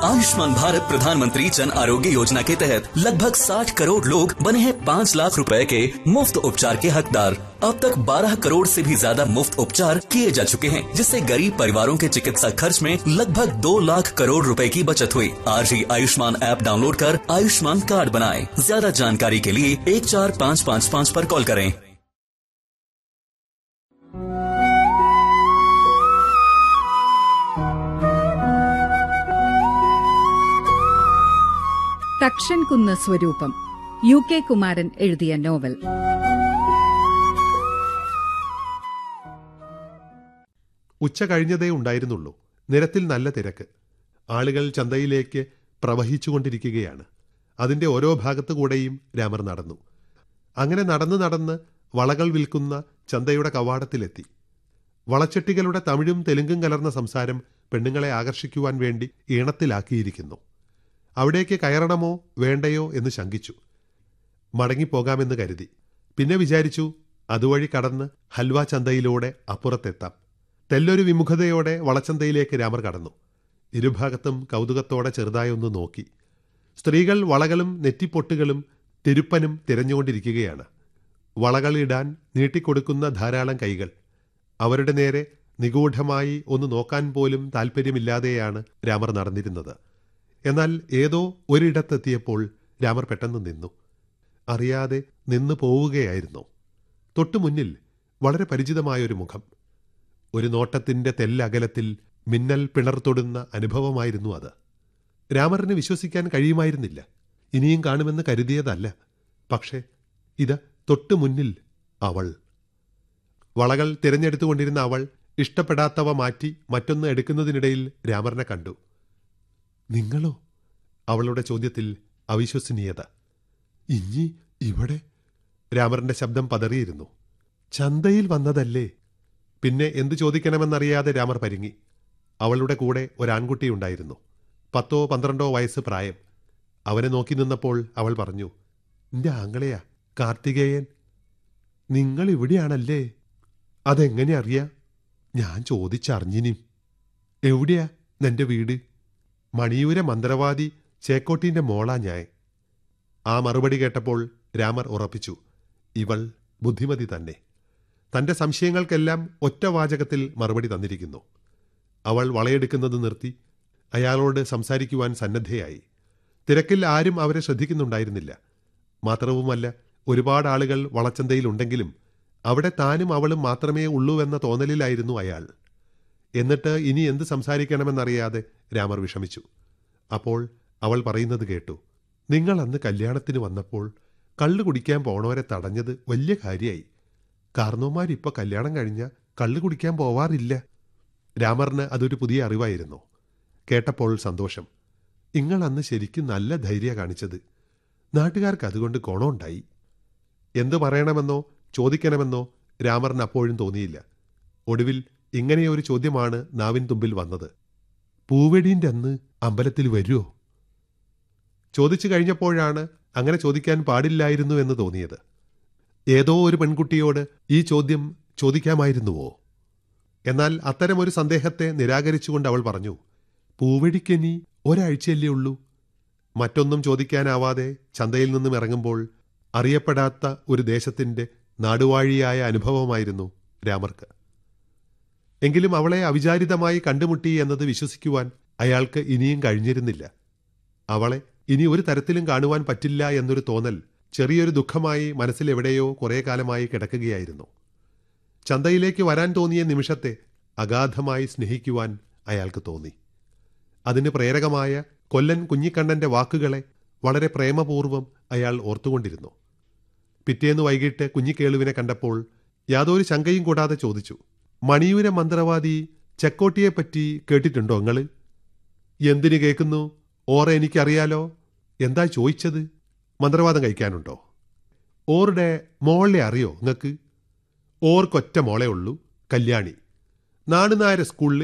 आयुष्मान भारत प्रधानमंत्री जन आरोग्य योजना के तहत लगभग 60 करोड़ लोग बने हैं 5 लाख रुपए के मुफ्त उपचार के हकदार अब तक 12 करोड़ से भी ज्यादा मुफ्त उपचार किए जा चुके हैं जिससे गरीब परिवारों के चिकित्सा खर्च में लगभग 2 लाख करोड़ रुपए की बचत हुई आज ही आयुष्मान ऐप डाउनलोड कर आयुष्मान कार्ड बनाएं ज्यादा जानकारी के लिए एक चार पाँच पाँच पाँच पर कॉल करें തക്ഷൻ കുന്ന് സ്വരൂപം യു കെ കുമാരൻ എഴുതിയ നോവൽ ഉച്ച കഴിഞ്ഞതേ ഉണ്ടായിരുന്നുള്ളൂ നിരത്തിൽ നല്ല തിരക്ക് ആളുകൾ ചന്തയിലേക്ക് പ്രവഹിച്ചുകൊണ്ടിരിക്കുകയാണ് അതിന്റെ ഓരോ ഭാഗത്തു കൂടെയും രാമർ നടന്നു അങ്ങനെ നടന്ന് നടന്ന് വളകൾ വിൽക്കുന്ന ചന്തയുടെ കവാടത്തിലെത്തി വളച്ചട്ടികളുടെ തമിഴും തെലുങ്കും കലർന്ന സംസാരം പെണ്ണുങ്ങളെ ആകർഷിക്കുവാൻ വേണ്ടി ഈണത്തിലാക്കിയിരിക്കുന്നു അവിടേക്ക് കയറണമോ വേണ്ടയോ എന്ന് ശങ്കിച്ചു മടങ്ങിപ്പോകാമെന്ന് കരുതി പിന്നെ വിചാരിച്ചു അതുവഴി കടന്ന് ഹൽവ ചന്തയിലൂടെ അപ്പുറത്തെത്താം തെല്ലൊരു വിമുഖതയോടെ വളച്ചന്തയിലേക്ക് രാമർ കടന്നു ഇരുഭാഗത്തും കൗതുകത്തോടെ ചെറുതായൊന്ന് നോക്കി സ്ത്രീകൾ വളകളും നെറ്റിപ്പൊട്ടുകളും തിരുപ്പനും തിരഞ്ഞുകൊണ്ടിരിക്കുകയാണ് വളകളിടാൻ നീട്ടിക്കൊടുക്കുന്ന ധാരാളം കൈകൾ അവരുടെ നേരെ നിഗൂഢമായി ഒന്ന് നോക്കാൻ പോലും താല്പര്യമില്ലാതെയാണ് രാമർ നടന്നിരുന്നത് എന്നാൽ ഏതോ ഒരിടത്തെത്തിയപ്പോൾ രാമർ പെട്ടെന്ന് നിന്നു അറിയാതെ നിന്നു പോവുകയായിരുന്നു തൊട്ടു മുന്നിൽ വളരെ പരിചിതമായൊരു മുഖം ഒരു നോട്ടത്തിന്റെ തെല്ലകലത്തിൽ മിന്നൽ പിളർത്തൊടുന്ന അനുഭവമായിരുന്നു അത് രാമറിന് വിശ്വസിക്കാൻ കഴിയുമായിരുന്നില്ല ഇനിയും കാണുമെന്ന് കരുതിയതല്ല പക്ഷേ ഇത് തൊട്ടു മുന്നിൽ അവൾ വളകൾ തിരഞ്ഞെടുത്തുകൊണ്ടിരുന്ന അവൾ ഇഷ്ടപ്പെടാത്തവ മാറ്റി മറ്റൊന്ന് എടുക്കുന്നതിനിടയിൽ രാമറിനെ കണ്ടു നിങ്ങളോ അവളുടെ ചോദ്യത്തിൽ അവിശ്വസനീയത ഇഞ്ഞി ഇവിടെ രാമറിന്റെ ശബ്ദം പതറിയിരുന്നു ചന്തയിൽ വന്നതല്ലേ പിന്നെ എന്തു ചോദിക്കണമെന്നറിയാതെ രാമർ പരിങ്ങി അവളുടെ കൂടെ ഒരാൺകുട്ടിയുണ്ടായിരുന്നു പത്തോ പന്ത്രണ്ടോ വയസ്സ് പ്രായം അവനെ നോക്കി നിന്നപ്പോൾ അവൾ പറഞ്ഞു നിന്റെ ആങ്ങളെയാ കാർത്തികേയൻ നിങ്ങൾ ഇവിടെയാണല്ലേ അതെങ്ങനെ അറിയാ ഞാൻ ചോദിച്ചറിഞ്ഞിനും എവിടെയാ നിന്റെ വീട് മണിയൂരെ മന്ത്രവാദി ചേക്കോട്ടിന്റെ മോളാ ഞാൻ ആ മറുപടി കേട്ടപ്പോൾ രാമർ ഉറപ്പിച്ചു ഇവൾ ബുദ്ധിമതി തന്നെ തന്റെ സംശയങ്ങൾക്കെല്ലാം ഒറ്റ വാചകത്തിൽ മറുപടി തന്നിരിക്കുന്നു അവൾ വളയെടുക്കുന്നത് നിർത്തി അയാളോട് സംസാരിക്കുവാൻ സന്നദ്ധയായി തിരക്കിൽ ആരും അവരെ ശ്രദ്ധിക്കുന്നുണ്ടായിരുന്നില്ല മാത്രവുമല്ല ഒരുപാട് ആളുകൾ വളച്ചന്തയിലുണ്ടെങ്കിലും അവിടെ താനും അവളും മാത്രമേ ഉള്ളൂവെന്ന തോന്നലിലായിരുന്നു അയാൾ എന്നിട്ട് ഇനി എന്ത് സംസാരിക്കണമെന്നറിയാതെ രാമർ വിഷമിച്ചു അപ്പോൾ അവൾ പറയുന്നത് കേട്ടു നിങ്ങൾ അന്ന് കല്യാണത്തിന് വന്നപ്പോൾ കള്ളു കുടിക്കാൻ പോണവരെ തടഞ്ഞത് വലിയ കാര്യമായി കാർന്നോമാരിപ്പോ കല്യാണം കഴിഞ്ഞ കള്ളു കുടിക്കാൻ പോവാറില്ല രാമറിന് അതൊരു പുതിയ അറിവായിരുന്നു കേട്ടപ്പോൾ സന്തോഷം നിങ്ങൾ അന്ന് ശരിക്കും നല്ല ധൈര്യ കാണിച്ചത് നാട്ടുകാർക്ക് അതുകൊണ്ട് ഗുണമുണ്ടായി എന്തു പറയണമെന്നോ ചോദിക്കണമെന്നോ രാമറിന് അപ്പോഴും തോന്നിയില്ല ഒടുവിൽ ഇങ്ങനെയൊരു ചോദ്യമാണ് നാവിൻ തുമ്പിൽ വന്നത് പൂവെടീൻ്റെ അന്ന് അമ്പലത്തിൽ വരുമോ ചോദിച്ചു കഴിഞ്ഞപ്പോഴാണ് അങ്ങനെ ചോദിക്കാൻ പാടില്ലായിരുന്നു എന്ന് തോന്നിയത് ഏതോ ഒരു പെൺകുട്ടിയോട് ഈ ചോദ്യം ചോദിക്കാമായിരുന്നുവോ എന്നാൽ അത്തരമൊരു സന്ദേഹത്തെ നിരാകരിച്ചുകൊണ്ട് അവൾ പറഞ്ഞു പൂവെടിക്കനി ഒരാഴ്ചയല്ലേ ഉള്ളൂ മറ്റൊന്നും ചോദിക്കാനാവാതെ ചന്തയിൽ നിന്നും ഇറങ്ങുമ്പോൾ അറിയപ്പെടാത്ത ഒരു ദേശത്തിന്റെ നാടുവാഴിയായ അനുഭവമായിരുന്നു രാമർക്ക് എങ്കിലും അവളെ അവിചാരിതമായി കണ്ടുമുട്ടി എന്നത് വിശ്വസിക്കുവാൻ അയാൾക്ക് ഇനിയും കഴിഞ്ഞിരുന്നില്ല അവളെ ഇനി ഒരു തരത്തിലും കാണുവാൻ പറ്റില്ല എന്നൊരു തോന്നൽ ചെറിയൊരു ദുഃഖമായി മനസ്സിലെവിടെയോ കുറേ കാലമായി കിടക്കുകയായിരുന്നു ചന്തയിലേക്ക് വരാൻ തോന്നിയ നിമിഷത്തെ അഗാധമായി സ്നേഹിക്കുവാൻ അയാൾക്ക് തോന്നി അതിന് പ്രേരകമായ കൊല്ലൻ കുഞ്ഞിക്കണ്ണന്റെ വാക്കുകളെ വളരെ പ്രേമപൂർവം അയാൾ ഓർത്തുകൊണ്ടിരുന്നു പിറ്റേന്ന് വൈകിട്ട് കുഞ്ഞിക്കേളുവിനെ കണ്ടപ്പോൾ യാതൊരു ശങ്കയും കൂടാതെ ചോദിച്ചു മണിയൂര മന്ത്രവാദി ചെക്കോട്ടിയെപ്പറ്റി കേട്ടിട്ടുണ്ടോ നിങ്ങൾ എന്തിനു കേൾക്കുന്നു ഓറെ എനിക്കറിയാലോ എന്താ ചോദിച്ചത് മന്ത്രവാദം കഴിക്കാനുണ്ടോ ഓറുടെ മോളെ അറിയോ നിങ്ങൾക്ക് ഓർക്കൊറ്റ മോളെ ഉള്ളൂ കല്യാണി നാടുനായര സ്കൂളിൽ